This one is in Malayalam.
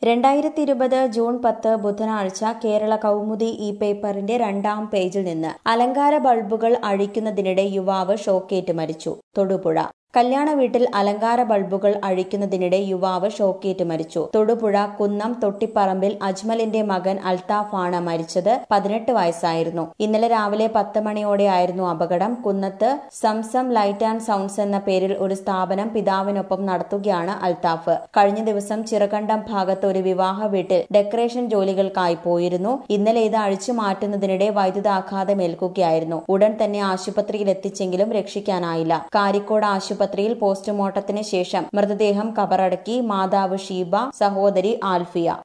രണ്ടായിരത്തി ഇരുപത് ജൂൺ പത്ത് ബുധനാഴ്ച കേരള കൗമുദി ഈ പേപ്പറിന്റെ രണ്ടാം പേജിൽ നിന്ന് അലങ്കാര ബൾബുകൾ അഴിക്കുന്നതിനിടെ യുവാവ് ഷോക്കേറ്റ് മരിച്ചു തൊടുപുഴ കല്യാണ വീട്ടിൽ അലങ്കാര ബൾബുകൾ അഴിക്കുന്നതിനിടെ യുവാവ് ഷോക്കേറ്റ് മരിച്ചു തൊടുപുഴ കുന്നം തൊട്ടിപ്പറമ്പിൽ അജ്മലിന്റെ മകൻ അൽത്താഫാണ് മരിച്ചത് പതിനെട്ട് വയസ്സായിരുന്നു ഇന്നലെ രാവിലെ പത്ത് മണിയോടെയായിരുന്നു അപകടം Kunnath Samsam light and sounds എന്ന പേരിൽ ഒരു സ്ഥാപനം പിതാവിനൊപ്പം നടത്തുകയാണ് അൽത്താഫ് കഴിഞ്ഞ ദിവസം ചിറകണ്ടം ഭാഗത്ത് ഒരു വിവാഹ വീട്ടിൽ ഡെക്കറേഷൻ ജോലികൾക്കായി പോയിരുന്നു ഇന്നലെ ഇത് അഴിച്ചു മാറ്റുന്നതിനിടെ വൈദ്യുതാഘാതമേൽക്കുകയായിരുന്നു ഉടൻ തന്നെ ആശുപത്രിയിൽ എത്തിച്ചെങ്കിലും രക്ഷിക്കാനായില്ല കാരിക്കോട് ആശുപത്രിയിൽ പോസ്റ്റ്മോർട്ടത്തിന് ശേഷം മൃതദേഹം കബറടക്കി മാതാവ് ഷീബ സഹോദരി ആൽഫിയ